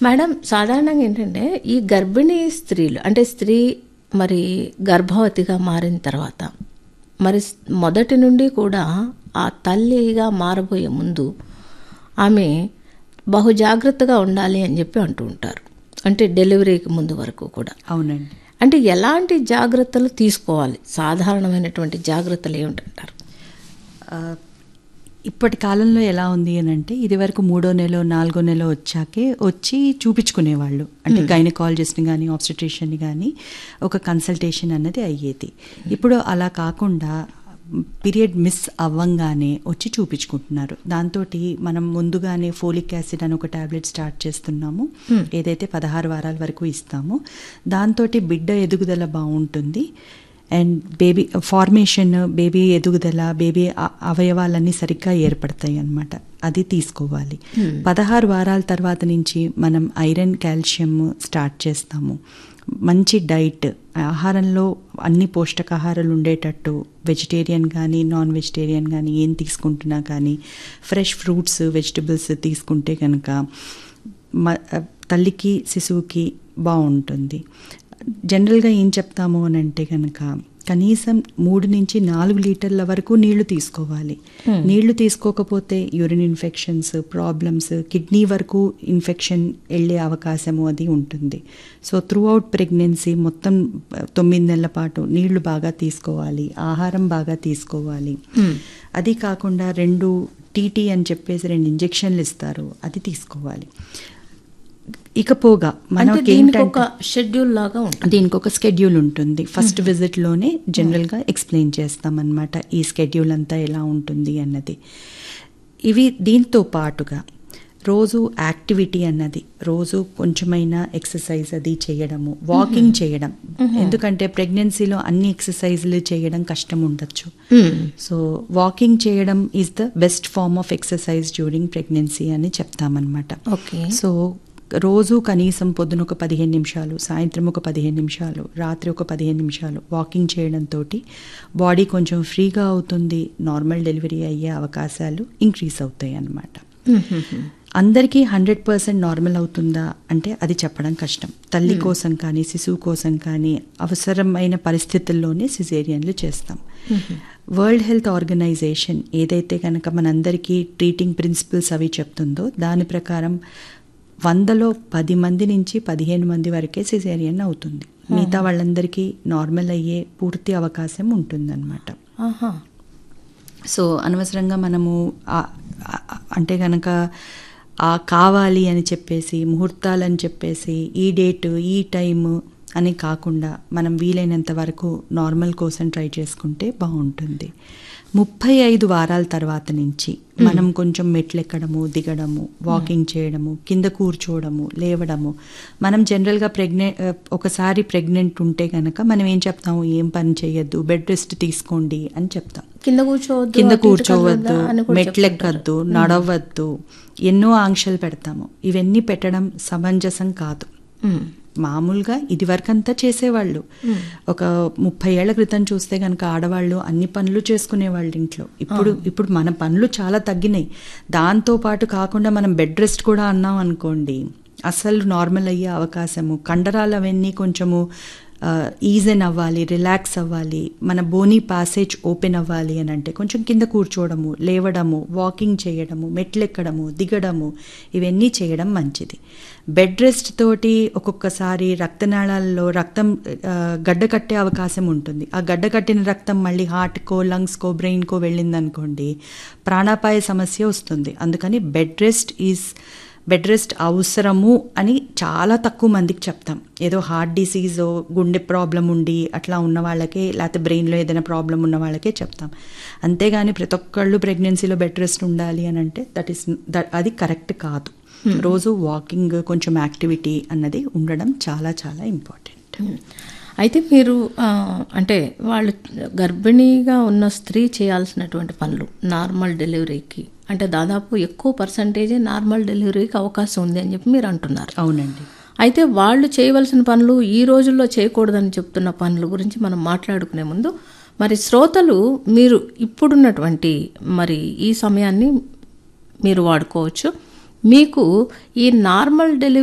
Madam సాధారణంగా ఏంటంటే ఈ గర్భిణీ స్త్రీలు అంటే స్త్రీ మరి గర్భవతిగా మారిన తర్వాత మరి స్- మొదటి నుండి కూడా ఆ తల్లిగా మారబోయే ముందు ఆమె బహు జాగ్రత్తగా ఉండాలి అని చెప్పి అంటూ ఉంటారు అంటే డెలివరీకి ముందు వరకు కూడా అవునండి అంటే ఎలాంటి జాగ్రత్తలు తీసుకోవాలి సాధారణమైనటువంటి జాగ్రత్తలు ఏమిటంటారు ఆ, ఇప్పటి కాలంలో ఎలా ఉంది అని అంటే ఇది వరకు మూడో నెల నాలుగో నెల వచ్చాకే వచ్చి చూపించుకునేవాళ్ళు అంటే గైనకాలజిస్ట్ని కానీ ఆబ్స్టిట్రిషియన్ని కానీ ఒక కన్సల్టేషన్ అన్నది అయ్యేది ఇప్పుడు అలా కాకుండా పీరియడ్ మిస్ అవ్వంగానే వచ్చి చూపించుకుంటున్నారు దాంతో మనం ముందుగానే ఫోలిక్ యాసిడ్ అని ఒక టాబ్లెట్ స్టార్ట్ చేస్తున్నాము ఏదైతే పదహారు వారాల వరకు ఇస్తామో దాంతో బిడ్డ ఎదుగుదల బాగుంటుంది అండ్ బేబీ ఫార్మేషన్ బేబీ ఎదుగుదల బేబీ అ- అవయవాలన్నీ సరిగ్గా ఏర్పడతాయి అన్నమాట అది తీసుకోవాలి పదహారు వారాల తర్వాత నుంచి మనం ఐరన్ కాల్షియం స్టార్ట్ చేస్తాము మంచి డైట్ ఆహారంలో అన్ని పోషకాహారాలు ఉండేటట్టు వెజిటేరియన్ కానీ నాన్ వెజిటేరియన్ కానీ ఏం తీసుకుంటున్నా కానీ ఫ్రెష్ ఫ్రూట్స్ వెజిటబుల్స్ తీసుకుంటే కనుక మ తల్లికి శిశువుకి బాగుంటుంది జనరల్గా ఏం చెప్తాము అని అంటే కనుక కనీసం మూడు నుంచి నాలుగు లీటర్ల వరకు నీళ్లు తీసుకోవాలి నీళ్లు తీసుకోకపోతే యూరిన్ ఇన్ఫెక్షన్స్ ప్రాబ్లమ్స్ కిడ్నీ వరకు ఇన్ఫెక్షన్ వెళ్ళే అవకాశము అది ఉంటుంది సో త్రూ అవుట్ ప్రెగ్నెన్సీ మొత్తం ఆ, తొమ్మిది నెలల పాటు నీళ్లు బాగా తీసుకోవాలి ఆహారం బాగా తీసుకోవాలి అది కాకుండా రెండు టీటీ అని చెప్పేసి రెండు ఇంజెక్షన్లు ఇస్తారు అది తీసుకోవాలి ఇకపోగా అంటే మనకి దీనికి ఏంటంటే ఒక షెడ్యూల్ లాగా ఉంటుంది దీనికి ఒక స్కెడ్యూల్ ఉంటుంది ఫస్ట్ విజిట్లోనే జనరల్గా ఎక్స్ప్లెయిన్ చేస్తామన్నమాట ఈ స్కెడ్యూల్ అంతా ఎలా ఉంటుంది అన్నది ఇవి దీంతో పాటుగా రోజు యాక్టివిటీ అన్నది రోజు కొంచెమైనా ఎక్సర్సైజ్ అది చేయడము వాకింగ్ చేయడం ఎందుకంటే ప్రెగ్నెన్సీలో అన్ని ఎక్సర్సైజ్లు చేయడం కష్టం ఉండొచ్చు సో వాకింగ్ చేయడం is the best form of exercise during pregnancy అని చెప్తామన్నమాట ఓకే సో రోజు కనీసం పొద్దున ఒక పదిహేను నిమిషాలు సాయంత్రం ఒక పదిహేను నిమిషాలు రాత్రి ఒక పదిహేను నిమిషాలు వాకింగ్ చేయడంతో బాడీ కొంచెం ఫ్రీగా అవుతుంది నార్మల్ డెలివరీ అయ్యే అవకాశాలు ఇంక్రీజ్ అవుతాయి అన్నమాట అందరికీ హండ్రెడ్ పర్సెంట్ నార్మల్ అవుతుందా అంటే అది చెప్పడం కష్టం తల్లి కోసం కానీ శిశువు కోసం కానీ అవసరమైన పరిస్థితుల్లోనే సిజేరియన్లు చేస్తాం వరల్డ్ హెల్త్ ఆర్గనైజేషన్ ఏదైతే కనుక మనందరికీ ట్రీటింగ్ ప్రిన్సిపల్స్ అవి చెప్తుందో దాని ప్రకారం వందలో పది మంది నుంచి పదిహేను మంది వరకే సిజేరియన్ అవుతుంది మిగతా వాళ్ళందరికీ నార్మల్ అయ్యే పూర్తి అవకాశం ఉంటుందన్నమాట ఆహా సో అనవసరంగా మనము ఆ- ఆ- అంటే కనుక ఆ కావాలి అని చెప్పేసి ముహూర్తాలని చెప్పేసి ఈ డేట్ ఈ టైము అని కాకుండా మనం వీలైనంత వరకు నార్మల్ కోసం ట్రై చేసుకుంటే బాగుంటుంది ముప్పై ఐదు వారాల తర్వాత నుంచి మనం కొంచెం మెట్లు ఎక్కడము దిగడము వాకింగ్ చేయడము కింద కూర్చోవడము లేవడము మనం జనరల్గా ప్రెగ్నెంట్ ఒకసారి ప్రెగ్నెంట్ ఉంటే కనుక మనం ఏం చెప్తాము ఏం పని చేయొద్దు బెడ్ రెస్ట్ తీసుకోండి అని చెప్తాం కింద కూర్చోవద్దు కింద అటు ఇటు కూర్చోవద్దు కదలొద్దా అని కూడా మెట్లెక్కద్దు నడవద్దు ఎన్నో ఆంక్షలు పెడతాము ఇవన్నీ పెట్టడం సమంజసం కాదు మ్మ్. మామూలుగా ఇది వరకంతా చేసేవాళ్ళు ఒక ముప్పై ఏళ్ల క్రితం చూస్తే కనుక ఆడవాళ్ళు అన్ని పనులు చేసుకునేవాళ్ళు ఇంట్లో ఇప్పుడు ఇప్పుడు మన పనులు చాలా తగ్గినాయి దాంతో పాటు కాకుండా మనం బెడ్ రెస్ట్ కూడా అన్నాం అనుకోండి అసలు నార్మల్ అయ్యే అవకాశము కండరాలు అవన్నీ కొంచెము ఈజన్ అవ్వాలి రిలాక్స్ అవ్వాలి మన బోనీ పాసేజ్ ఓపెన్ అవ్వాలి అని అంటే కొంచెం కింద కూర్చోవడము లేవడము వాకింగ్ చేయడము మెట్లెక్కడము దిగడము ఇవన్నీ చేయడం మంచిది బెడ్ రెస్ట్ తోటి ఒక్కొక్కసారి రక్తనాళాల్లో రక్తం ఆ, గడ్డ కట్టే అవకాశం ఉంటుంది ఆ గడ్డ కట్టిన రక్తం మళ్ళీ హార్ట్కో లంగ్స్కో బ్రెయిన్కో వెళ్ళిందనుకోండి ప్రాణాపాయ సమస్య వస్తుంది అందుకని bed rest is bed rest అవసరము అని చాలా తక్కువ మందికి చెప్తాం ఏదో హార్ట్ డిసీజ్ గుండె ప్రాబ్లం ఉండి అట్లా ఉన్న వాళ్ళకే లేకపోతే బ్రెయిన్లో ఏదైనా ప్రాబ్లం ఉన్న వాళ్ళకే చెప్తాం అంతేగాని ప్రతి ఒక్కళ్ళు ప్రెగ్నెన్సీలో బెడ్ రెస్ట్ ఉండాలి అని అంటే దట్ ఈస్ అది కరెక్ట్ కాదు రోజు వాకింగ్ కొంచెం యాక్టివిటీ అన్నది ఉండడం చాలా చాలా ఇంపార్టెంట్ అయితే మీరు ఆ, అంటే వాళ్ళు గర్భిణీగా ఉన్న స్త్రీ చేయాల్సినటువంటి పనులు నార్మల్ డెలివరీకి అంటే దాదాపు ఎక్కువ పర్సంటేజే నార్మల్ డెలివరీకి అవకాశం ఉంది అని చెప్పి మీరు అంటున్నారు అవునండి అయితే వాళ్ళు చేయవలసిన పనులు ఈ రోజుల్లో చేయకూడదని చెప్తున్న పనుల గురించి మనం మాట్లాడుకునే ముందు మరి శ్రోతలు మీరు ఇప్పుడున్నటువంటి మరి ఈ సమయాన్ని మీరు వాడుకోవచ్చు మీకు ఈ నార్మల్ డెలివరీ